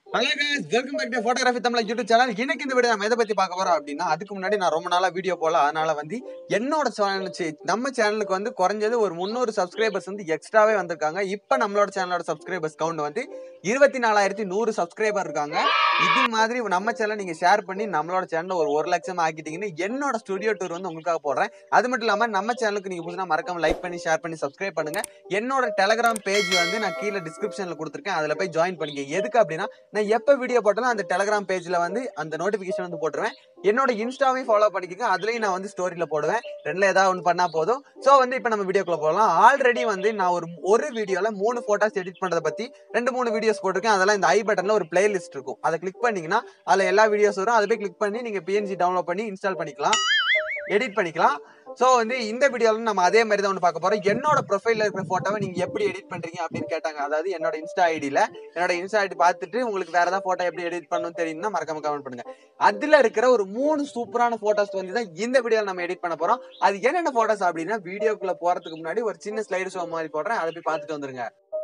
Hello guys welcome back to photography Tamil YouTube channel இன்னைக்கு இந்த video நம்ம எதை பத்தி பார்க்க போறோம் அப்படின்னா அதுக்கு முன்னாடி நான் ரொம்ப நாளா வீடியோ போல அதனால வந்து என்னோட சேனல் நம்ம சேனலுக்கு வந்து குறைஞ்சது ஒரு முந்நூறு சப்ஸ்கிரைபர்ஸ் வந்து எக்ஸ்ட்ராவே வந்திருக்காங்க இப்போ நம்மளோட சேனலோட சப்ஸ்கிரைபர்ஸ் கவுண்ட் வந்து இருபத்தி நாலாயிரத்தி நூறு சப்ஸ்கிரைபர் இருக்காங்க இது மாதிரி நம்ம சேனல் நீங்க ஷேர் பண்ணி நம்மளோட சேனல் ஒரு ஒரு லட்சம் ஆக்கிட்டீங்கன்னு என்னோட ஸ்டுடியோ டூர் வந்து உங்களுக்காக போடுறேன் அது மட்டும் இல்லாம நம்ம சேனலுக்கு நீங்க புதுசா மறக்காம லைக் பண்ணி ஷேர் பண்ணி சப்ஸ்கிரைப் பண்ணுங்க என்னோட டெலகிராம் பேஜ் வந்து நான் கீழே டிஸ்கிரிப்ஷன்ல கொடுத்துருக்கேன் அதுல போய் ஜாயின் பண்ணிக்க எதுக்கு அப்படின்னா நான் எப்போ வீடியோ போட்டாலும் அந்த டெலகிராம் பேஜ்ல வந்து அந்த நோட்டிஃபிகேஷன் வந்து போட்டுருவேன் என்னோட இன்ஸ்டாவையும் ஃபாலோ பண்ணிக்கோங்க அதுலயும் நான் வந்து ஸ்டோரியில போடுவேன் ரெண்டுல ஏதாவது ஒன்று பண்ணா போதும் ஸோ வந்து இப்போ நம்ம வீடியோக்குள்ள போகலாம் ஆல்ரெடி வந்து நான் ஒரு ஒரு வீடியோல மூணு போட்டோஸ் எடிட் பண்றதை பத்தி ரெண்டு மூணு வீடியோஸ் போட்டிருக்கேன் அதெல்லாம் இந்த ஐ பட்டன்ல ஒரு பிளேலிஸ்ட் இருக்கும் அதை கிளிக் பண்ணீங்கன்னா அதுல எல்லா வீடியோஸ் வரும் அதை போய் கிளிக் பண்ணி நீங்க பிஎன்ஜி டவுன்லோட் பண்ணி இன்ஸ்டால் பண்ணிக்கலாம் எடிட் பண்ணிக்கலாம் ஸோ வந்து இந்த வீடியோவில் நம்ம அதே மாதிரி தான் ஒன்று பார்க்க போறோம் என்னோட ப்ரொஃபைலில் இருக்கிற ஃபோட்டோவை நீங்கள் எப்படி எடிட் பண்ணுறீங்க அப்படின்னு கேட்டாங்க அதாவது என்னோட இன்ஸ்டா ஐடியில் என்னோட இன்ஸ்டா ஐடி பார்த்துட்டு உங்களுக்கு வேற ஏதாவது ஃபோட்டோ எப்படி எடிட் பண்ணணும்னு தெரியும்னா மறக்காம கமெண்ட் பண்ணுங்க அதில் இருக்கிற ஒரு மூணு சூப்பரான ஃபோட்டோஸ் வந்து தான் இந்த வீடியோவில் நம்ம எடிட் பண்ண போகிறோம் அது என்னென்ன ஃபோட்டோஸ் அப்படின்னா வீடியோக்குள்ளே போகிறதுக்கு முன்னாடி ஒரு சின்ன ஸ்லைடு ஷோ மாதிரி போடுறேன் அதை போய் பார்த்துட்டு வந்துருங்க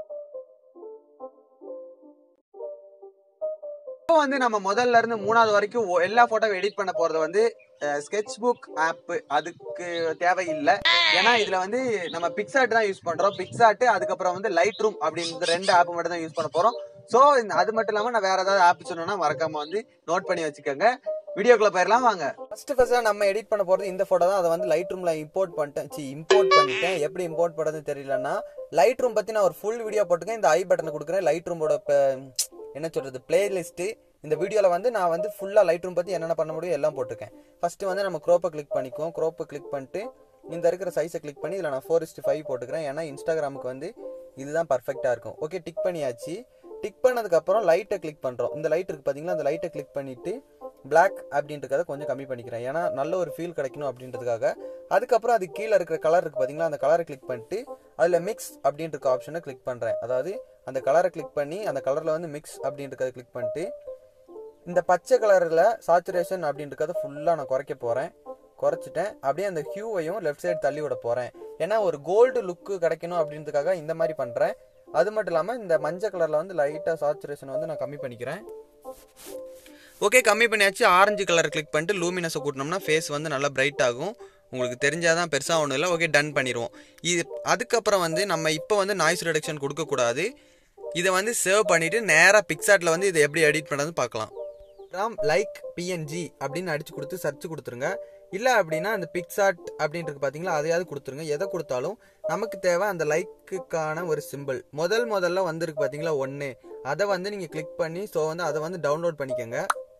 இப்போ வந்து நம்ம முதல்ல இருந்து மூணாவது வரைக்கும் ஒ- எல்லா போட்டோவும் எடிட் பண்ண போறது வந்து ஸ்கெட்ச் புக் ஆப் அதுக்கு தேவையில்லை ஏன்னா இதுல வந்து நம்ம பிக்சாட் தான் யூஸ் பண்றோம் பிக்சாட் அதுக்கப்புறம் வந்து லைட் ரூம் அப்படின்ற ரெண்டு ஆப் மட்டும் தான் யூஸ் பண்ண போறோம் ஸோ அது மட்டும் இல்லாம நான் வேற ஏதாவது ஆப் சொன்னேன்னா மறக்காம வந்து நோட் பண்ணி வச்சுக்கோங்க வீடியோக்குள்ள போயிடலாம் வாங்க ஃபர்ஸ்ட் ஃபர்ஸ்டா நம்ம எடிட் பண்ண போறது இந்த போட்டோ தான் அதை வந்து லைட் ரூம்ல இம்போர்ட் பண்ணிட்டேன் சி இம்போர்ட் பண்ணிட்டேன் எப்படி இம்போர்ட் பண்ணுறதுன்னு தெரியலன்னா லைட் ரூம் பத்தி நான் ஒரு ஃபுல் வீடியோ போட்டுக்கேன் இந்த ஐ பட்டனை கொடுக்குறேன் லைட் ரூமோட என்ன சொல்றது பிளேலிஸ்ட்டு இந்த வீடியோவில் வந்து நான் வந்து ஃபுல்லாக லைட் ரூம் பற்றி என்னென்ன பண்ண முடியும் எல்லாம் போட்டிருக்கேன் ஃபஸ்ட்டு வந்து நம்ம க்ரோப்பை கிளிக் பண்ணிக்குவோம் க்ரோப்பை கிளிக் பண்ணிட்டு இந்த இருக்கிற சைஸை கிளிக் பண்ணி இதில் நான் ஃபோர் இஸ்ட் ஃபைவ் போட்டுக்கிறேன் ஏன்னா இன்ஸ்டாகிராமுக்கு வந்து இதுதான் பர்ஃபெக்டாக இருக்கும் ஓகே டிக் பண்ணியாச்சு டிக் பண்ணதுக்கப்புறம் லைட்டை கிளிக் பண்ணுறோம் இந்த லைட் இருக்குது பார்த்தீங்களா அந்த லைட்டை கிளிக் பண்ணிவிட்டு பிளாக் அப்படின்றத கொஞ்சம் கம்மி பண்ணிக்கிறேன் ஏன்னா நல்ல ஒரு ஃபீல் கிடைக்கணும் அப்படின்றதுக்காக அதுக்கப்புறம் அது கீழே இருக்கிற கலர் இருக்குது பார்த்தீங்களா அந்த கலரை கிளிக் பண்ணிட்டு அதில் மிக்ஸ் அப்படின்ற ஆப்ஷனை கிளிக் பண்ணுறேன் அதாவது அந்த கலரை கிளிக் பண்ணி அந்த கலரில் வந்து மிக்ஸ் அப்படின்றத கிளிக் பண்ணிட்டு இந்த பச்சை கலரில் சாச்சுரேஷன் அப்படின்றத ஃபுல்லாக நான் குறைக்க போகிறேன் குறைச்சிட்டேன் அப்படியே அந்த ஹியூவையும் லெஃப்ட் சைடு தள்ளி விட போகிறேன் ஏன்னா ஒரு கோல்டு லுக்கு கிடைக்கணும் அப்படின்றதுக்காக இந்த மாதிரி பண்ணுறேன் அது மட்டும் இல்லாமல் இந்த மஞ்சள் கலரில் வந்து லைட்டாக சாச்சுரேஷன் வந்து நான் கம்மி பண்ணிக்கிறேன் ஓகே கம்மி பண்ணியாச்சு ஆரஞ்சு கலர் கிளிக் பண்ணிட்டு லூமினஸை கூட்டினோம்னா ஃபேஸ் வந்து நல்லா பிரைட் ஆகும் உங்களுக்கு தெரிஞ்சாதான் பெருசாக ஒன்றும் இல்லை ஓகே டன் பண்ணிடுவோம் இது அதுக்கப்புறம் வந்து நம்ம இப்போ வந்து நாய்ஸ் ரிடக்ஷன் கொடுக்கக்கூடாது இதை வந்து சேவ் பண்ணிவிட்டு நேராக பிக்சாட்டில் வந்து இதை எப்படி எடிட் பண்ணுறதுன்னு பார்க்கலாம் ராம் லைக் பிஎன்ஜி அப்படின்னு அடிச்சு கொடுத்து சர்ச் கொடுத்துருங்க இல்லை அப்படின்னா அந்த பிக்சாட் அப்படின்றது பார்த்தீங்களா அதையாவது கொடுத்துருங்க எதை கொடுத்தாலும் நமக்கு தேவை அந்த லைக்குக்கான ஒரு சிம்பிள் முதல் முதல்ல வந்திருக்கு பார்த்தீங்களா ஒன்று அதை வந்து நீங்கள் கிளிக் பண்ணி ஸோ வந்து அதை வந்து டவுன்லோட் பண்ணிக்கோங்க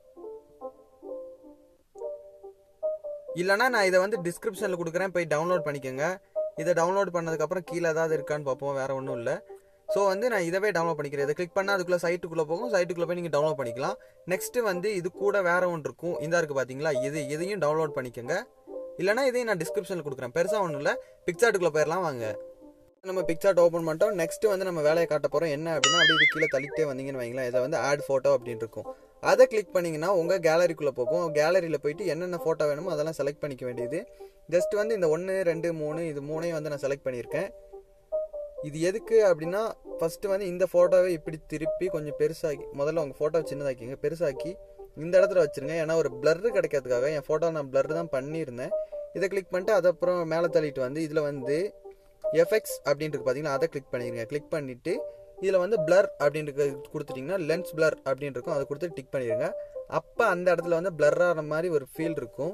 இல்லைனா நான் இதை வந்து டிஸ்கிரிப்ஷனில் கொடுக்குறேன் போய் டவுன்லோட் பண்ணிக்கோங்க இதை டவுன்லோட் பண்ணதுக்கப்புறம் கீழே ஏதாவது இருக்கான்னு பார்ப்போம் வேறு ஒன்றும் இல்லை ஸோ வந்து நான் இதவே டவுன்லோட் பண்ணிக்கிறேன் இதை கிளிக் பண்ணால் அதுக்குள்ளே சைட்டுக்குள்ளே போகும் சைட்டுக்குள்ளே போய் நீங்கள் டவுன்லோட் பண்ணிக்கலாம் நெக்ஸ்ட்டு வந்து இது கூட வேறு ஒன்று இருக்கும் இந்த இருக்குது பார்த்தீங்களா இது இதையும் டவுன்லோட் பண்ணிக்கோங்க இல்லைனா இதையும் நான் டிஸ்கிரிப்ஷனில் கொடுக்குறேன் பெருசாக ஒன்றும் இல்லை பிக்சாட்டுக்குள்ளே போயிடலாம் வாங்க நம்ம பிக்சார்ட் ஓப்பன் பண்ணிட்டோம் நெக்ஸ்ட் வந்து நம்ம வேலையை காட்ட போகிறோம் என்ன அப்படின்னா அப்படியே இது கீழே தள்ளிட்டே வந்தீங்கன்னு வைங்களேன் இதை வந்து ஆட் ஃபோட்டோ அப்படின்னு இருக்கும் அதை கிளிக் பண்ணிங்கன்னா உங்கள் கேலரிக்குள்ளே போகும் கேலரியில் போயிட்டு என்னென்ன ஃபோட்டோ வேணுமோ அதெல்லாம் செலக்ட் பண்ணிக்க வேண்டியது ஜஸ்ட் வந்து இந்த ஒன்று ரெண்டு மூணு இது மூணையும் வந்து நான் செலக்ட் பண்ணியிருக்கேன் இது எதுக்கு அப்படின்னா ஃபஸ்ட்டு வந்து இந்த ஃபோட்டோவை இப்படி திருப்பி கொஞ்சம் பெருசாக்கி முதல்ல உங்கள் ஃபோட்டோவை சின்னதாக்கிங்க பெருசாக்கி இந்த இடத்துல வச்சுருங்க ஏன்னா ஒரு blur கிடைக்கிறதுக்காக என் ஃபோட்டோ நான் blur தான் பண்ணியிருந்தேன் இதை கிளிக் பண்ணிட்டு அது அப்புறம் மேலே தள்ளிட்டு வந்து இதில் வந்து எஃபெக்ட்ஸ் அப்படின்ட்டு பார்த்தீங்கன்னா அதை கிளிக் பண்ணிடுங்க கிளிக் பண்ணிவிட்டு இதில் வந்து blur அப்படின்ட்டு கொடுத்துட்டிங்கன்னா லென்ஸ் blur அப்படின்னு இருக்கும் அதை கொடுத்து டிக் பண்ணிடுங்க அப்போ அந்த இடத்துல வந்து blur ஆகிற மாதிரி ஒரு ஃபீல் இருக்கும்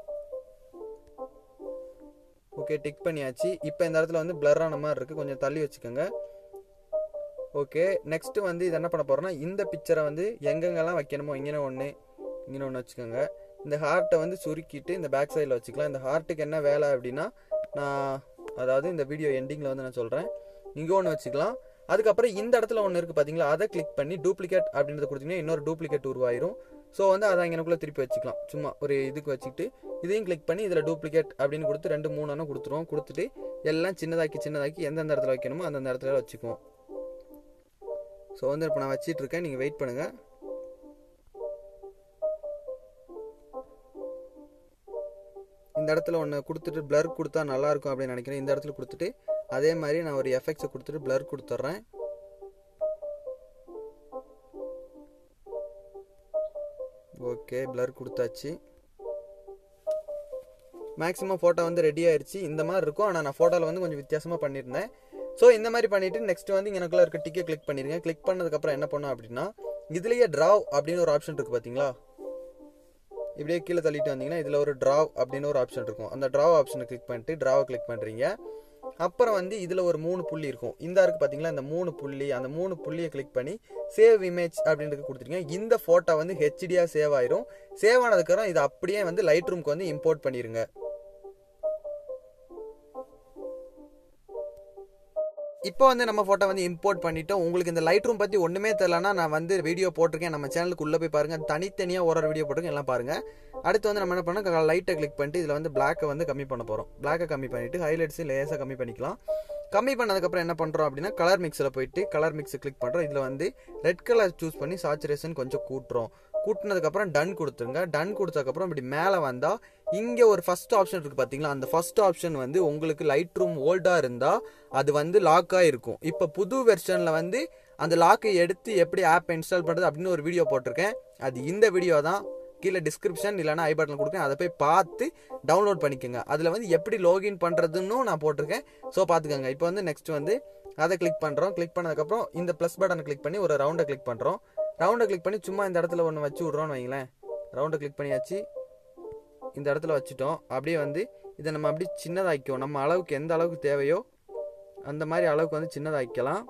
ஓகே டிக் பண்ணியாச்சு இப்போ இந்த இடத்துல வந்து blur ஆன மாதிரி இருக்குது கொஞ்சம் தள்ளி வச்சுக்கோங்க ஓகே நெக்ஸ்ட்டு வந்து இது என்ன பண்ண போகிறோம்னா இந்த பிக்சரை வந்து எங்கெங்கெல்லாம் வைக்கணுமோ இங்கே ஒன்று இங்கே ஒன்று வச்சுக்கோங்க இந்த ஹார்ட்டை வந்து சுருக்கிட்டு இந்த பேக் சைடில் வச்சுக்கலாம் இந்த ஹார்ட்டுக்கு என்ன வேலை அப்படின்னா நான் அதாவது இந்த வீடியோ எண்டிங்கில் வந்து நான் சொல்கிறேன் இங்கே ஒன்று வச்சுக்கலாம் அதுக்கப்புறம் இந்த இடத்துல ஒன்று இருக்குது பார்த்தீங்களா அதை கிளிக் பண்ணி டூப்ளிகேட் அப்படின்றத கொடுத்தீங்கன்னா இன்னொரு டூப்ளிகேட் உருவாயிரும் ஸோ வந்து அதை இங்கனக்குள்ளே திருப்பி வச்சுக்கலாம் சும்மா ஒரு இதுக்கு வச்சுக்கிட்டு இதையும் கிளிக் பண்ணி இதில் டூப்ளிகேட் அப்படின்னு கொடுத்து ரெண்டு மூணு அண்ணா கொடுத்துருவோம் கொடுத்துட்டு எல்லாம் சின்னதாக்கி சின்னதாக்கி எந்தெந்த இடத்துல வைக்கணுமோ அந்தந்த இடத்துல வச்சுக்குவோம் ஸோ வந்து இப்போ நான் வச்சிட்டு இருக்கேன் நீங்கள் வெயிட் பண்ணுங்கள் இந்த இடத்துல ஒன்று கொடுத்துட்டு blur கொடுத்தா நல்லா இருக்கும் அப்படின்னு நினைக்கிறேன் இந்த இடத்துல கொடுத்துட்டு அதே மாதிரி நான் ஒரு எஃபெக்ட்ஸை கொடுத்துட்டு blur கொடுத்துட்றேன் ஓகே blur கொடுத்தாச்சு மேக்ஸிமம் ஃபோட்டோ வந்து ரெடி ஆயிருச்சு இந்த மாதிரி இருக்கும் ஆனால் நான் ஃபோட்டோவில் வந்து கொஞ்சம் வித்தியாசமாக பண்ணியிருந்தேன் ஸோ இந்த மாதிரி பண்ணிவிட்டு நெக்ஸ்ட் வந்து எனக்குள்ள இருக்க டிக்கெட் கிளிக் பண்ணிருங்க கிளிக் பண்ணதுக்கப்புறம் என்ன பண்ணோம் அப்படின்னா இதுலேயே ட்ராவ் அப்படின்னு ஒரு ஆப்ஷன் இருக்குது பார்த்தீங்களா இப்படியே கீழே தள்ளிட்டு வந்தீங்கன்னா இதில் ஒரு ட்ராவ் அப்படின்னு ஒரு ஆப்ஷன் இருக்கும் அந்த ட்ராவ் ஆப்ஷனை கிளிக் பண்ணிட்டு ட்ராவை கிளிக் பண்ணுறீங்க அப்புறம் வந்து இதில் ஒரு மூணு புள்ளி இருக்கும் இந்த இருக்கு பார்த்தீங்களா இந்த மூணு புள்ளி அந்த மூணு புள்ளியை கிளிக் பண்ணி சேவ் இமேஜ் அப்படின்றது கொடுத்துருங்க இந்த ஃபோட்டோ வந்து ஹெச்டியாக சேவ் ஆயிரும் சேவ் ஆனதுக்கப்புறம் இதை அப்படியே வந்து லைட் ரூம்க்கு வந்து இம்போர்ட் பண்ணிடுங்க இப்போ வந்து நம்ம ஃபோட்டோ வந்து இம்போர்ட் பண்ணிட்டோம் உங்களுக்கு இந்த லைட் ரூம் பற்றி ஒன்றுமே தெரியலனா நான் வந்து வீடியோ போட்டிருக்கேன் நம்ம சேனலுக்கு உள்ளே போய் பாருங்கள் தனித்தனியாக ஒரு ஒரு வீடியோ போட்டிருக்கேன் எல்லாம் பாருங்கள் அடுத்து வந்து நம்ம என்ன பண்ணோம் லைட்டை கிளிக் பண்ணிட்டு இதில் வந்து பிளாக்கை வந்து கம்மி பண்ண போகிறோம் பிளாக்கை கம்மி பண்ணிவிட்டு ஹைலைட்ஸும் லேசாக கம்மி பண்ணிக்கலாம் கம்மி பண்ணதுக்கப்புறம் என்ன பண்ணுறோம் அப்படின்னா கலர் மிக்ஸில் போயிட்டு கலர் மிக்ஸ் கிளிக் பண்ணுறோம் இதில் வந்து ரெட் கலர் சூஸ் பண்ணி சாச்சுரேஷன் கொஞ்சம் கூட்டுறோம் கூட்டினதுக்கப்புறம் டன் கொடுத்துருங்க டன் கொடுத்ததுக்கப்புறம் இப்படி மேலே வந்தால் இங்கே ஒரு ஃபர்ஸ்ட் ஆப்ஷன் இருக்குது பார்த்தீங்களா அந்த ஃபர்ஸ்ட் ஆப்ஷன் வந்து உங்களுக்கு லைட் ரூம் ஓல்டாக இருந்தால் அது வந்து லாக்காக இருக்கும் இப்போ புது வெர்ஷனில் வந்து அந்த லாக்கை எடுத்து எப்படி ஆப் இன்ஸ்டால் பண்ணுறது அப்படின்னு ஒரு வீடியோ போட்டிருக்கேன் அது இந்த வீடியோ தான் கீழே டிஸ்கிரிப்ஷன் இல்லைனா ஐ பட்டன் கொடுக்கேன் அதை போய் பார்த்து டவுன்லோட் பண்ணிக்கோங்க அதில் வந்து எப்படி லாகின் பண்ணுறதுன்னு நான் போட்டிருக்கேன் ஸோ பார்த்துக்கோங்க இப்போ வந்து நெக்ஸ்ட் வந்து அதை கிளிக் பண்ணுறோம் கிளிக் பண்ணதுக்கப்புறம் இந்த ப்ளஸ் பட்டனை கிளிக் பண்ணி ஒரு ரவுண்டை கிளிக் பண்ணுறோம் ரவுண்டை கிளிக் பண்ணி சும்மா இந்த இடத்துல ஒன்று வச்சு விட்றோன்னு வைங்களேன் ரவுண்டை கிளிக் பண்ணியாச்சு இந்த இடத்துல வச்சுட்டோம் அப்படியே வந்து இதை நம்ம அப்படியே சின்னதாக்கிக்குவோம் நம்ம அளவுக்கு எந்த அளவுக்கு தேவையோ அந்த மாதிரி அளவுக்கு வந்து சின்னதாக்கலாம்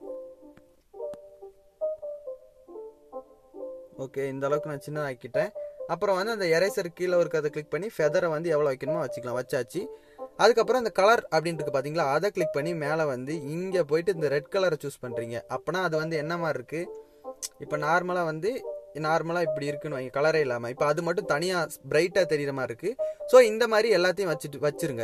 ஓகே இந்த அளவுக்கு நான் சின்னதாக்கிட்டேன் அப்புறம் வந்து அந்த எரேசர் கீழே இருக்கிறத கிளிக் பண்ணி ஃபெதரை வந்து எவ்வளோ வைக்கணுமோ வச்சுக்கலாம் வச்சாச்சு அதுக்கப்புறம் இந்த கலர் அப்படின்ட்டு இருக்கு பார்த்தீங்களா அதை கிளிக் பண்ணி மேலே வந்து இங்கே போயிட்டு இந்த ரெட் கலரை சூஸ் பண்ணுறீங்க அப்போனா அது வந்து என்ன மாதிரி இருக்குது இப்போ நார்மலாக வந்து நார்மலாக இப்படி இருக்குன்னு வைங்க கலரே இல்லாமல் இப்போ அது மட்டும் தனியாக பிரைட்டாக தெரியுற மாதிரி இருக்குது ஸோ இந்த மாதிரி எல்லாத்தையும் வச்சுட்டு வச்சிருங்க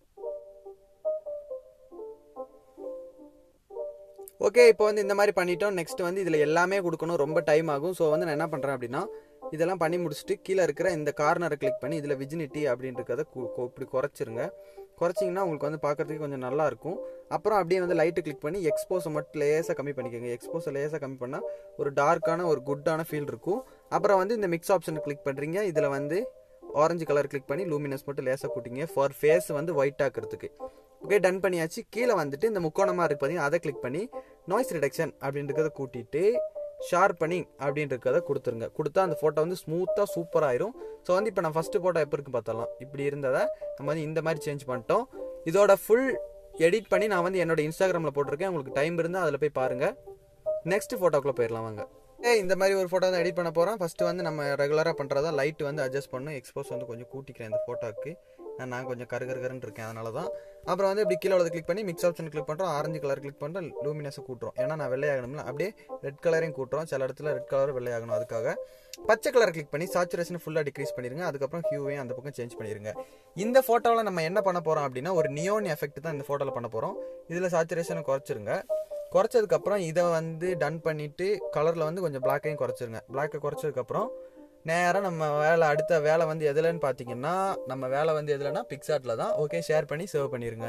ஓகே இப்போ வந்து இந்த மாதிரி பண்ணிட்டோம் நெக்ஸ்ட் வந்து இதில் எல்லாமே கொடுக்கணும் ரொம்ப டைம் ஆகும் ஸோ வந்து நான் என்ன பண்ணுறேன் அப்படின்னா இதெல்லாம் பண்ணி முடிச்சுட்டு கீழே இருக்கிற இந்த கார்னரை கிளிக் பண்ணி இதில் விஜினிட்டி அப்படின்றத இப்படி குறைச்சிருங்க குறைச்சிங்கன்னா உங்களுக்கு வந்து பார்க்குறதுக்கு கொஞ்சம் நல்லா இருக்கும் அப்புறம் அப்படியே வந்து லைட்டு கிளிக் பண்ணி எக்ஸ்போஸை மட்டும் லேசாக கம்மி பண்ணிக்கோங்க எக்ஸ்போஸை லேசாக கம்மி பண்ணால் ஒரு டார்க்கான ஒரு குட்டான ஃபீல் இருக்கும் அப்புறம் வந்து இந்த மிக்ஸ் ஆப்ஷனை கிளிக் பண்ணுறீங்க இதில் வந்து ஆரஞ்சு கலர் கிளிக் பண்ணி லூமினஸ் மட்டும் லேசாக கூட்டிங்க ஃபார் ஃபேஸ் வந்து ஒயிட் ஆக்கிறதுக்கு ஓகே டன் பண்ணியாச்சு கீழே வந்துட்டு இந்த முக்கோணமாக இருக்கு பார்த்தீங்கன்னா அதை கிளிக் பண்ணி நாய்ஸ் ரிடக்ஷன் அப்படின்றத கூட்டிட்டு ஷார்ப்பனிங் அப்படின்றத கொடுத்துருங்க கொடுத்தா அந்த ஃபோட்டோ வந்து ஸ்மூத்தாக சூப்பராக ஆயிரும் ஸோ வந்து இப்போ நான் ஃபஸ்ட்டு ஃபோட்டோ எப்போ இருக்கு பார்த்தலாம் இப்படி இருந்ததை நம்ம வந்து இந்த மாதிரி சேஞ்ச் பண்ணிட்டோம் இதோட ஃபுல் எடிட் பண்ணி நான் வந்து என்னோட இன்ஸ்டாகிராமில் போட்டிருக்கேன் உங்களுக்கு டைம் இருந்தால் அதில் போய் பாருங்கள் நெக்ஸ்ட் ஃபோட்டோக்குள்ளே போயிடலாம் வாங்க ஏ இந்த மாதிரி ஒரு ஃபோட்டோ வந்து எடிட் பண்ண போகிறோம் ஃபஸ்ட்டு வந்து நம்ம ரெகுலராக பண்ணுறதா லைட் வந்து அட்ஜஸ்ட் பண்ணணும் எக்ஸ்போஸ் வந்து கொஞ்சம் கூட்டிக்கிறேன் இந்த ஃபோட்டோக்கு நான் கொஞ்சம் கருகருகருன்னு இருக்கேன் அதனால தான் அப்புறம் வந்து இப்படி கீழே கிளிக் பண்ணி மிக்ஸ் ஆப்ஷன் கிளிக் பண்ணுறோம் ஆரஞ்சு கலர் கிளிக் பண்ணுறோம் லூமினஸை கூட்டுறோம் ஏன்னா நான் வெள்ளையாகணும்ல அப்படியே ரெட் கலரையும் கூட்டுறோம் சில இடத்துல ரெட் கலர் வெள்ளையாகணும் அதுக்காக பச்சை கலர் கிளிக் பண்ணி சாச்சுரேஷன் ஃபுல்லாக டிக்ரீஸ் பண்ணிடுங்க அதுக்கப்புறம் ஹியூவையும் அந்த பக்கம் சேஞ்ச் பண்ணிடுங்க இந்த ஃபோட்டோவில் நம்ம என்ன பண்ண போகிறோம் அப்படின்னா ஒரு நியோன் எஃபெக்ட் தான் இந்த ஃபோட்டோவில் பண்ண போகிறோம் இதில் சாச்சுரேஷனை குறைச்சிருங்க குறைச்சதுக்கப்புறம் இதை வந்து டன் பண்ணிவிட்டு கலரில் வந்து கொஞ்சம் பிளாக்கையும் குறைச்சிருங்க பிளாக்கை குறைச்சதுக்கப்புறம் நேராக நம்ம வேலை அடுத்த வேலை வந்து எதுலன்னு பார்த்தீங்கன்னா நம்ம வேலை வந்து எதுலன்னா பிக்சாட்டில் தான் ஓகே ஷேர் பண்ணி சேவ் பண்ணிடுங்க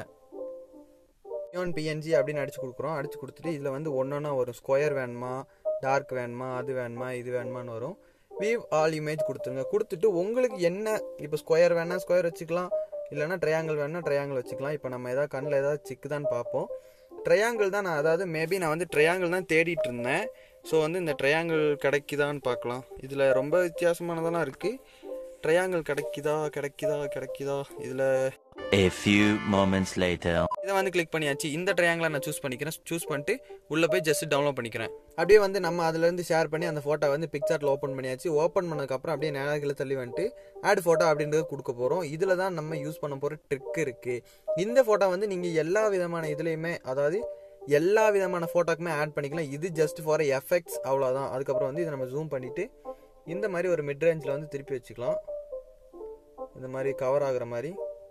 நியோன் பிஎன்ஜி அப்படின்னு அடிச்சு கொடுக்குறோம் அடிச்சு கொடுத்துட்டு இதில் வந்து ஒன்றொன்னா வரும் ஸ்கொயர் வேணுமா டார்க் வேணுமா அது வேணுமா இது வேணுமான்னு வரும் வீவ் ஆல் இமேஜ் கொடுத்துருங்க கொடுத்துட்டு உங்களுக்கு என்ன இப்போ ஸ்கொயர் வேணா ஸ்கொயர் வச்சுக்கலாம் இல்லைனா ட்ரையாங்கிள் வேணா ட்ரையாங்கிள் வச்சுக்கலாம் இப்போ நம்ம எதாவது கண்ணில் ஏதாவது சிக்குதான்னு பார்ப்போம் ட்ரையாங்கிள் தான் நான் அதாவது மேபி நான் வந்து ட்ரையாங்கிள் தான் தேடிட்டு இருந்தேன் ஸோ வந்து இந்த ட்ரையாங்கிள் கிடைக்குதான்னு பார்க்கலாம் இதில் ரொம்ப வித்தியாசமானதெல்லாம் இருக்குது ட்ரையாங்கிள் கிடைக்குதா கிடைக்குதா கிடைக்குதா இதில் A few moments later. இதை வந்து கிளிக் பண்ணியாச்சு இந்த ட்ரையாங்கிளை நான் சூஸ் பண்ணிக்கிறேன் சூஸ் பண்ணிட்டு உள்ளே போய் ஜஸ்ட் டவுன்லோட் பண்ணிக்கிறேன் அப்படியே வந்து நம்ம அதுலேருந்து ஷேர் பண்ணி அந்த ஃபோட்டோ வந்து பிக்சார்ட்டில் ஓப்பன் பண்ணியாச்சு ஓப்பன் பண்ணதுக்கப்புறம் அப்படியே நேராக தள்ளி வந்துட்டு ஆட் ஃபோட்டோ அப்படின்றது கொடுக்க போகிறோம் இதில் தான் நம்ம யூஸ் பண்ண போகிற ட்ரிக் இருக்குது இந்த ஃபோட்டோ வந்து நீங்கள் எல்லா விதமான இதுலேயுமே அதாவது எல்லா விதமான ஃபோட்டோக்குமே ஆட் பண்ணிக்கலாம் இது ஜஸ்ட் ஃபார் எஃபெக்ட்ஸ் அவ்வளோதான் அதுக்கப்புறம் வந்து இதை நம்ம ஜூம் பண்ணிவிட்டு இந்த மாதிரி ஒரு மிட் ரேஞ்சில் வந்து திருப்பி வச்சுக்கலாம் இந்த மாதிரி கவர் ஆகுற மாதிரி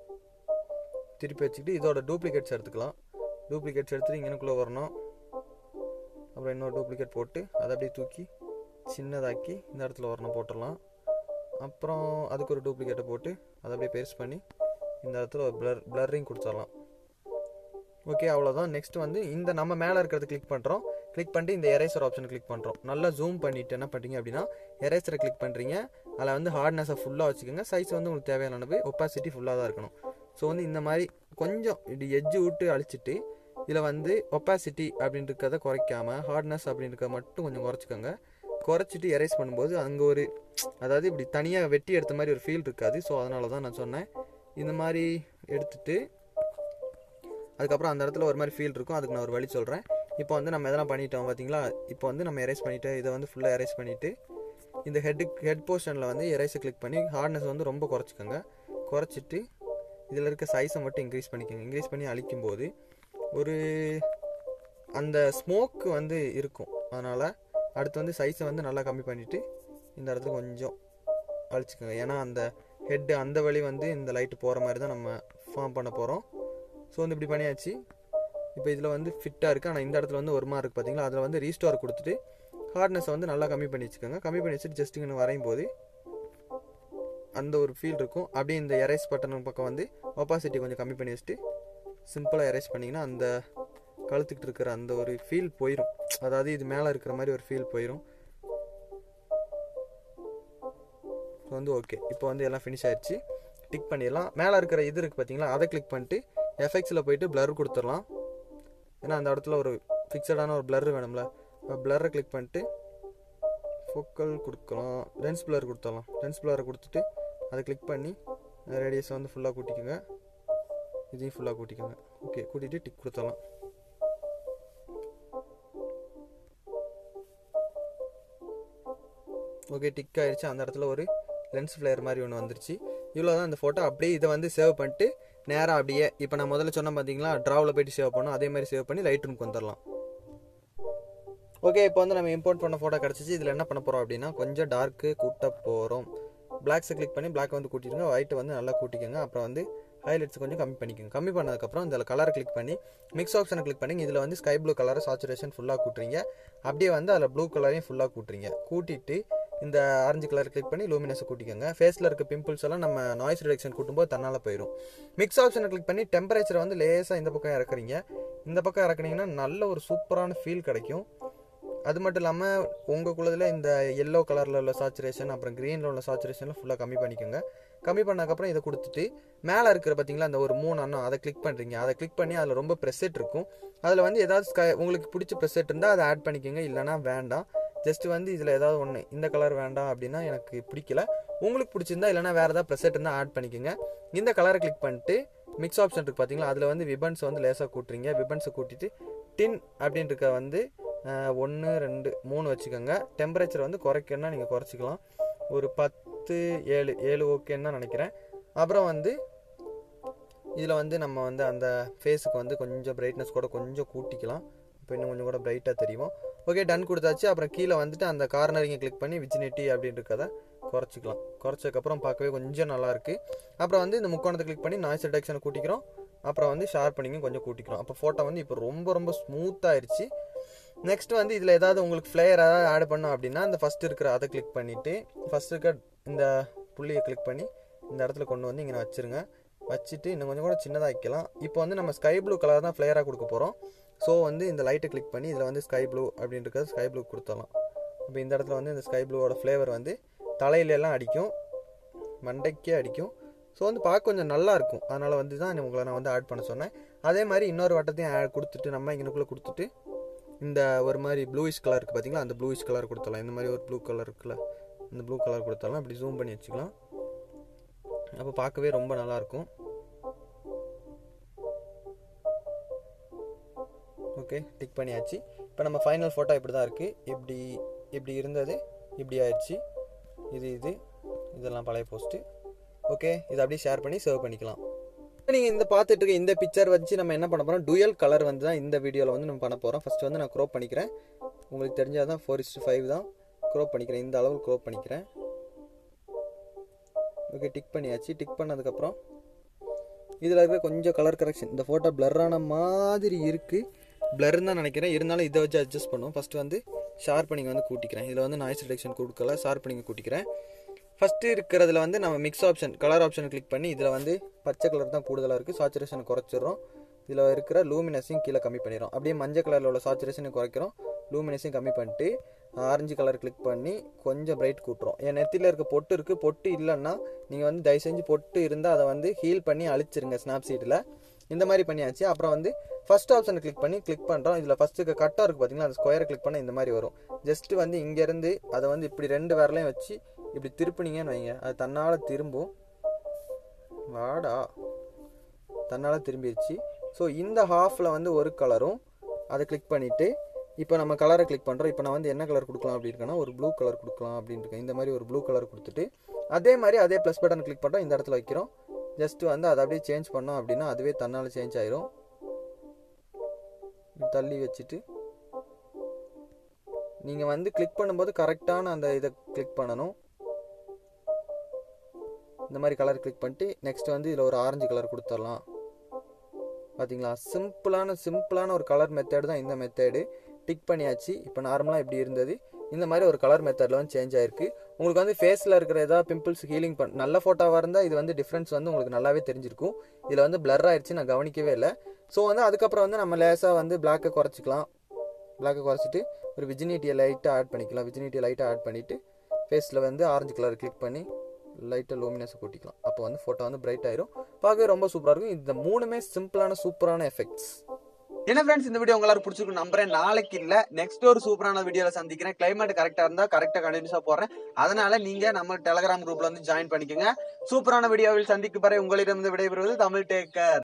திருப்பி வச்சுக்கிட்டு இதோட டூப்ளிகேட்ஸ் எடுத்துக்கலாம் டூப்ளிகேட்ஸ் எடுத்துட்டு இங்கனுக்குள்ளே வரணும் அப்புறம் இன்னொரு டூப்ளிகேட் போட்டு அதை அப்படியே தூக்கி சின்னதாக்கி இந்த இடத்துல வரணும் போட்டுடலாம் அப்புறம் அதுக்கு ஒரு டூப்ளிகேட்டை போட்டு அதை அப்படியே பெருசு பண்ணி இந்த இடத்துல ஒரு பிளர் பிளரிங் கொடுத்துடலாம் ஓகே அவ்வளோதான் நெக்ஸ்ட் வந்து இந்த நம்ம மேலே இருக்கிறது கிளிக் பண்ணுறோம் கிளிக் பண்ணிட்டு இந்த எரேசர் ஆப்ஷன் கிளிக் பண்ணுறோம் நல்லா ஜூம் பண்ணிட்டு என்ன பண்ணுறீங்க அப்படின்னா எரேசரை கிளிக் பண்ணுறீங்க அதில் வந்து ஹார்ட்னஸை ஃபுல்லாக வச்சுக்கோங்க சைஸ் வந்து உங்களுக்கு தேவையான அளவு ஒப்பாசிட்டி ஃபுல்லாக தான் இருக்கணும் ஸோ வந்து இந்த மாதிரி கொஞ்சம் இப்படி எட்ஜு விட்டு அழிச்சிட்டு இதில் வந்து ஒப்பாசிட்டி அப்படின்றத குறைக்காம ஹார்ட்னஸ் அப்படின்றத மட்டும் கொஞ்சம் குறைச்சிக்கோங்க குறைச்சிட்டு எரேஸ் பண்ணும்போது அங்கே ஒரு அதாவது இப்படி தனியாக வெட்டி எடுத்த மாதிரி ஒரு ஃபீல் இருக்காது ஸோ அதனால தான் நான் சொன்னேன் இந்த மாதிரி எடுத்துட்டு அதுக்கப்புறம் அந்த இடத்துல ஒரு மாதிரி ஃபீல் இருக்கும் அதுக்கு நான் ஒரு வழி சொல்கிறேன் இப்போ வந்து நம்ம எதெல்லாம் பண்ணிட்டோம் பார்த்தீங்களா இப்போ வந்து நம்ம எரேஸ் பண்ணிவிட்டு இதை வந்து ஃபுல்லாக எரேஸ் பண்ணிவிட்டு இந்த ஹெட்டு ஹெட் போர்ஷனில் வந்து எரேஸை கிளிக் பண்ணி ஹார்ட்னஸ் வந்து ரொம்ப குறைச்சிக்கோங்க குறைச்சிட்டு இதில் இருக்க சைஸை மட்டும் இன்க்ரீஸ் பண்ணிக்கோங்க இன்க்ரீஸ் பண்ணி அழிக்கும்போது ஒரு அந்த ஸ்மோக் வந்து இருக்கும் அதனால் அடுத்து வந்து சைஸை வந்து நல்லா கம்மி பண்ணிவிட்டு இந்த இடத்துல கொஞ்சம் அழிச்சிக்கோங்க ஏன்னா அந்த ஹெட்டு அந்த வழி வந்து இந்த லைட்டு போகிற மாதிரி தான் நம்ம ஃபார்ம் பண்ண போகிறோம் ஸோ வந்து இப்படி பண்ணியாச்சு இப்போ இதில் வந்து ஃபிட்டாக இருக்குது ஆனால் இந்த இடத்துல வந்து ஒரு மாதிரி இருக்குது பார்த்தீங்களா அதில் வந்து ரீஸ்டோர் கொடுத்துட்டு ஹார்ட்னஸை வந்து நல்லா கம்மி பண்ணி வச்சுக்கோங்க கம்மி பண்ணி வச்சுட்டு ஜஸ்ட் இங்கே வரையும் போது அந்த ஒரு ஃபீல் இருக்கும் அப்படியே இந்த எரேஸ் பட்டன் பக்கம் வந்து ஒப்பாசிட்டி கொஞ்சம் கம்மி பண்ணி வச்சுட்டு சிம்பிளாக எரேஸ் பண்ணிங்கன்னா அந்த கழுத்துக்கிட்டு இருக்கிற அந்த ஒரு ஃபீல் போயிடும் அதாவது இது மேலே இருக்கிற மாதிரி ஒரு ஃபீல் போயிடும் ஸோ வந்து ஓகே இப்போ வந்து எல்லாம் ஃபினிஷ் ஆயிடுச்சு டிக் பண்ணிடலாம் மேலே இருக்கிற இது இருக்குது பார்த்தீங்களா அதை கிளிக் பண்ணிட்டு எஃபெக்ட்ஸில் போயிட்டு பிளர் கொடுத்துடலாம் ஏன்னா அந்த இடத்துல ஒரு ஃபிக்ஸடான ஒரு பிளர் வேணும்ல பிளரை கிளிக் பண்ணிட்டு ஃபோக்கல் கொடுக்கலாம் லென்ஸ் பிளர் கொடுத்துடலாம் லென்ஸ் பிளரை கொடுத்துட்டு அதை கிளிக் பண்ணி ரேடியஸை வந்து ஃபுல்லாக கூட்டிக்கோங்க இதையும் ஃபுல்லாக கூட்டிக்கோங்க ஓகே கூட்டிட்டு டிக் கொடுத்துடலாம் ஓகே டிக் ஆயிடுச்சு அந்த இடத்துல ஒரு லென்ஸ் ஃப்ளேயர் மாதிரி ஒன்று வந்துருச்சு இவ்வளோ தான் இந்த ஃபோட்டோ அப்படியே இதை வந்து சேவ் பண்ணிட்டு நேராக அப்படியே இப்போ நான் முதல்ல சொன்னேன் பார்த்தீங்களா ட்ராவில் போயிட்டு சேவ் பண்ணோம் அதே மாதிரி சேவ் பண்ணி லைட் ரூம்க்கு வந்துடலாம் ஓகே இப்போ வந்து நம்ம இம்போர்ட் பண்ண ஃபோட்டோ கிடச்சிச்சு இதில் என்ன பண்ண போகிறோம் அப்படின்னா கொஞ்சம் டார்க்கு கூட்ட போகிறோம் பிளாக்ஸை கிளிக் பண்ணி பிளாக் வந்து கூட்டிடுங்க ஒயிட்டை வந்து நல்லா கூட்டிக்கோங்க அப்புறம் வந்து ஹைலைட்ஸ் கொஞ்சம் கம்மி பண்ணிக்கோங்க கம்மி பண்ணதுக்கப்புறம் இதில் கலரை கிளிக் பண்ணி மிக்ஸ் ஆப்ஷனை கிளிக் பண்ணி இதில் வந்து ஸ்கை ப்ளூ கலரை சாச்சுரேஷன் ஃபுல்லாக கூட்டுறீங்க அப்படியே வந்து அதில் ப்ளூ கலரையும் ஃபுல்லாக கூட்டுறீங்க கூட்டிட்டு இந்த ஆரஞ்சு கலர் கிளிக் பண்ணி லூமினஸை கூட்டிக்கோங்க ஃபேஸில் இருக்க பிம்பிள்ஸ் எல்லாம் நம்ம நாய்ஸ் ரிடக்ஷன் கூட்டும்போது தன்னால் போயிடும் மிக்ஸ் ஆப்ஷனை கிளிக் பண்ணி டெம்பரேச்சரை வந்து லேசாக இந்த பக்கம் இறக்குறீங்க இந்த பக்கம் இறக்குனீங்கன்னா நல்ல ஒரு சூப்பரான ஃபீல் கிடைக்கும் அது மட்டும் இல்லாமல் உங்கள் குள்ளதில் இந்த எல்லோ கலரில் உள்ள சாச்சுரேஷன் அப்புறம் க்ரீனில் உள்ள சாச்சுரேஷன்லாம் ஃபுல்லாக கம்மி பண்ணிக்கோங்க கம்மி பண்ணதுக்கப்புறம் இதை கொடுத்துட்டு மேலே இருக்கிற பார்த்தீங்களா அந்த ஒரு மூணு அண்ணம் அதை கிளிக் பண்ணுறீங்க அதை கிளிக் பண்ணி அதில் ரொம்ப ப்ரெஸ்ஸெட் இருக்கும் அதில் வந்து ஏதாவது ஸ்கை உங்களுக்கு பிடிச்ச ப்ரெஸ்ஸெட் இருந்தால் அதை ஆட் பண்ணிக்கோங்க இல்லைனா வேண்டாம் ஜஸ்ட் வந்து இதில் ஏதாவது ஒன்று இந்த கலர் வேண்டாம் அப்படின்னா எனக்கு பிடிக்கல உங்களுக்கு பிடிச்சிருந்தா இல்லைனா வேறு ஏதாவது ப்ரெஸ்ஸெட் இருந்தால் ஆட் பண்ணிக்கோங்க இந்த கலரை கிளிக் பண்ணிட்டு மிக்ஸ் ஆப்ஷன் இருக்குது பார்த்தீங்களா அதில் வந்து விபன்ஸ் வந்து லேசாக கூட்டுறீங்க விபன்ஸை கூட்டிட்டு டின் அப்படின்றக்க வந்து ஒன்று ரெண்டு மூணு வச்சுக்கோங்க டெம்பரேச்சர் வந்து குறைக்கணும்னா நீங்கள் குறைச்சிக்கலாம் ஒரு பத்து ஏழு ஏழு ஓகேன்னு தான் நினைக்கிறேன் அப்புறம் வந்து இதில் வந்து நம்ம வந்து அந்த ஃபேஸுக்கு வந்து கொஞ்சம் பிரைட்னஸ் கூட கொஞ்சம் கூட்டிக்கலாம் இப்போ இன்னும் கொஞ்சம் கூட பிரைட்டாக தெரியும் ஓகே டன் கொடுத்தாச்சு அப்புறம் கீழே வந்துட்டு அந்த கார்னரிங்கை கிளிக் பண்ணி விஜினிட்டி அப்படின்றத குறைச்சிக்கலாம் குறைச்சதுக்கப்புறம் பார்க்கவே கொஞ்சம் நல்லாயிருக்கு அப்புறம் வந்து இந்த முக்கோணத்தை கிளிக் பண்ணி நாய்ஸ் ரிடக்ஷனை கூட்டிக்கிறோம் அப்புறம் வந்து ஷார்ப்பனிங்கும் கொஞ்சம் கூட்டிக்கிறோம் அப்போ ஃபோட்டோ வந்து இப்போ ரொம்ப ரொம்ப ஸ்மூத்தாகிருச்சு நெக்ஸ்ட் வந்து இதில் ஏதாவது உங்களுக்கு ஃப்ளேயர் ஏதாவது ஆட் பண்ணோம் அப்படின்னா இந்த ஃபஸ்ட் இருக்கிற அதை கிளிக் பண்ணிவிட்டு ஃபஸ்ட் இருக்க இந்த புள்ளியை கிளிக் பண்ணி இந்த இடத்துல கொண்டு வந்து இங்கே வச்சுருங்க வச்சுட்டு இன்னும் கொஞ்சம் கூட சின்னதாக வைக்கலாம் இப்போ வந்து நம்ம ஸ்கை ப்ளூ கலர் தான் ஃப்ளேயராக கொடுக்க போகிறோம் ஸோ வந்து இந்த லைட்டை கிளிக் பண்ணி இதில் வந்து ஸ்கை ப்ளூ அப்படின்றது ஸ்கை ப்ளூ கொடுத்தலாம் இப்போ இந்த இடத்துல வந்து இந்த ஸ்கை ப்ளூவோட ஃப்ளேவர் வந்து தலையிலெல்லாம் அடிக்கும் மண்டைக்கே அடிக்கும் ஸோ வந்து பார்க்க கொஞ்சம் நல்லா இருக்கும் அதனால் வந்து தான் உங்களை நான் வந்து ஆட் பண்ண சொன்னேன் அதே மாதிரி இன்னொரு வட்டத்தையும் ஆட் கொடுத்துட்டு நம்ம இங்கனுக்குள்ளே கொடுத்துட்டு இந்த ஒரு மாதிரி ப்ளூயிஷ் கலர் இருக்குது பார்த்தீங்களா அந்த ப்ளூயிஷ் கலர் கொடுத்தலாம் இந்த மாதிரி ஒரு ப்ளூ கலர் இருக்குல்ல இந்த ப்ளூ கலர் கொடுத்தாலும் அப்படி ஜூம் பண்ணி வச்சுக்கலாம் அப்போ பார்க்கவே ரொம்ப நல்லாயிருக்கும் ஓகே டிக் பண்ணியாச்சு இப்போ நம்ம ஃபைனல் ஃபோட்டோ இப்படி தான் இருக்குது இப்படி இப்படி இருந்தது இப்படி ஆயிடுச்சு இது இது இதெல்லாம் பழைய போஸ்ட்டு ஓகே இதை அப்படியே ஷேர் பண்ணி சேவ் பண்ணிக்கலாம் நீங்கள் இந்த பார்த்துட்டு இருக்க இந்த பிக்சர் வச்சு நம்ம என்ன பண்ண போகிறோம் டுயல் கலர் வந்து தான் இந்த வீடியோவில் வந்து நம்ம பண்ண போகிறோம் ஃபஸ்ட்டு வந்து நான் க்ரோப் பண்ணிக்கிறேன் உங்களுக்கு தெரிஞ்சால் தான் ஃபோர் இஸ்ட்டு ஃபைவ் தான் க்ரோப் பண்ணிக்கிறேன் இந்த அளவு க்ரோப் பண்ணிக்கிறேன் ஓகே டிக் பண்ணியாச்சு டிக் பண்ணதுக்கப்புறம் இதில் இருக்கிற கொஞ்சம் கலர் கரெக்ஷன் இந்த ஃபோட்டோ பிளர்ரான மாதிரி இருக்குது பிளர்னு தான் நினைக்கிறேன் இருந்தாலும் இதை வச்சு அட்ஜஸ்ட் பண்ணுவோம் ஃபஸ்ட்டு வந்து ஷார்ப்பனிங் வந்து கூட்டிக்கிறேன் இதில் வந்து நாய்ஸ் ரிடக்ஷன் கொடுக்கல ஷார்ப்பனிங் கூட்டிக்கிறேன் ஃபஸ்ட்டு இருக்கிறதுல வந்து நம்ம mix option colour option click பண்ணி இதில் வந்து பச்சை கலர் தான் கூடுதலாக இருக்குது சாச்சுரேஷன் குறைச்சிடுறோம் இதில் இருக்கிற லூமினஸையும் கீழே கம்மி பண்ணிடுறோம் அப்படியே மஞ்சள் கலரில் உள்ள சாச்சுரேஷனை குறைக்கிறோம் லூமினஸையும் கம்மி பண்ணிட்டு ஆரஞ்சு கலர் கிளிக் பண்ணி கொஞ்சம் பிரைட் கூட்டுறோம் என் நெத்தியில் இருக்க பொட்டு இருக்குது பொட்டு இல்லைன்னா நீங்கள் வந்து தயவு செஞ்சு பொட்டு இருந்தால் அதை வந்து ஹீல் பண்ணி அழிச்சிருங்க ஸ்னாப்சீட்டில் இந்த மாதிரி பண்ணியாச்சு அப்புறம் வந்து ஃபர்ஸ்ட் ஆப்ஷனை கிளிக் பண்ணி கிளிக் பண்ணுறோம் இதில் ஃபஸ்ட்டுக்கு கட்டாக இருக்குது பார்த்தீங்களா அந்த ஸ்கொயரை கிளிக் பண்ண இந்த மாதிரி வரும் ஜஸ்ட் வந்து இங்கேருந்து அதை வந்து இப்படி ரெண்டு விரலையும் வச்சு இப்படி திருப்பினீங்கன்னு வைங்க அது தன்னால் திரும்பும் வாடா தன்னால் திரும்பிடுச்சு ஸோ இந்த ஹாஃபில் வந்து ஒரு கலரும் அதை கிளிக் பண்ணிவிட்டு இப்போ நம்ம கலரை கிளிக் பண்ணுறோம் இப்போ நான் வந்து என்ன கலர் கொடுக்கலாம் அப்படி இருக்கேன்னா ஒரு ப்ளூ கலர் கொடுக்கலாம் அப்படின்னு இருக்கேன் இந்த மாதிரி ஒரு ப்ளூ கலர் கொடுத்துட்டு அதே மாதிரி அதே ப்ளஸ் பட்டன் கிளிக் பண்ணுறோம் இந்த இடத்துல வைக்கிறோம் ஜஸ்ட் வந்து அதை அப்படியே சேஞ்ச் பண்ணோம் அப்படின்னா அதுவே தன்னால் சேஞ்ச் ஆயிரும் இப்படி தள்ளி வச்சுட்டு நீங்கள் வந்து கிளிக் பண்ணும்போது கரெக்டான அந்த இதை கிளிக் பண்ணணும் இந்த மாதிரி கலர் கிளிக் பண்ணிட்டு நெக்ஸ்ட் வந்து இதில் ஒரு ஆரஞ்சு கலர் கொடுத்துடலாம் பார்த்தீங்களா சிம்பிளான சிம்பிளான ஒரு கலர் மெத்தேடு தான் இந்த மெத்தேடு டிக் பண்ணியாச்சு இப்போ நார்மலாக இப்படி இருந்தது இந்த மாதிரி ஒரு கலர் மெத்தடில் வந்து சேஞ்ச் ஆயிருக்கு உங்களுக்கு வந்து ஃபேஸில் இருக்கிற ஏதாவது பிம்பிள்ஸ் ஹீலிங் பண்ண நல்ல ஃபோட்டோவாக இருந்தால் இது வந்து டிஃப்ரென்ஸ் வந்து உங்களுக்கு நல்லாவே தெரிஞ்சிருக்கும் இதில் வந்து பிளர் ஆயிடுச்சு நான் கவனிக்கவே இல்லை ஸோ வந்து அதுக்கப்புறம் வந்து நம்ம லேசாக வந்து பிளாக்கை குறைச்சிக்கலாம் பிளாக்கை குறைச்சிட்டு ஒரு விஜினிட்டியை லைட்டாக ஆட் பண்ணிக்கலாம் விஜினிட்டியை லைட்டாக ஆட் பண்ணிவிட்டு ஃபேஸில் வந்து ஆரஞ்சு கலர் கிளிக் பண்ணி லைட்டாக லூமினஸை கூட்டிக்கலாம் அப்போ வந்து ஃபோட்டோ வந்து பிரைட் ஆயிரும் பார்க்கவே ரொம்ப சூப்பராக இருக்கும் இந்த மூணுமே சிம்பிளான சூப்பரான எஃபெக்ட்ஸ் என்ன ஃப்ரெண்ட்ஸ் இந்த வீடியோ உங்களுக்கு பிடிச்சிருக்கும் நம்புறேன் நாளைக்கு இல்ல நெக்ஸ்ட் ஒரு சூப்பரான வீடியோல சந்திக்கிறேன் கிளைமேட் கரெக்டா இருந்தா கரெக்டா கண்டினியூஸா போடுறேன் அதனால நீங்க நம்ம டெலகிராம் குரூப்ல வந்து ஜாயின் பண்ணிக்கோங்க சூப்பரான வீடியோவில் சந்திக்கும் வரை உங்களிடம் விடைபெறுவது தமிழ் டேக்கர்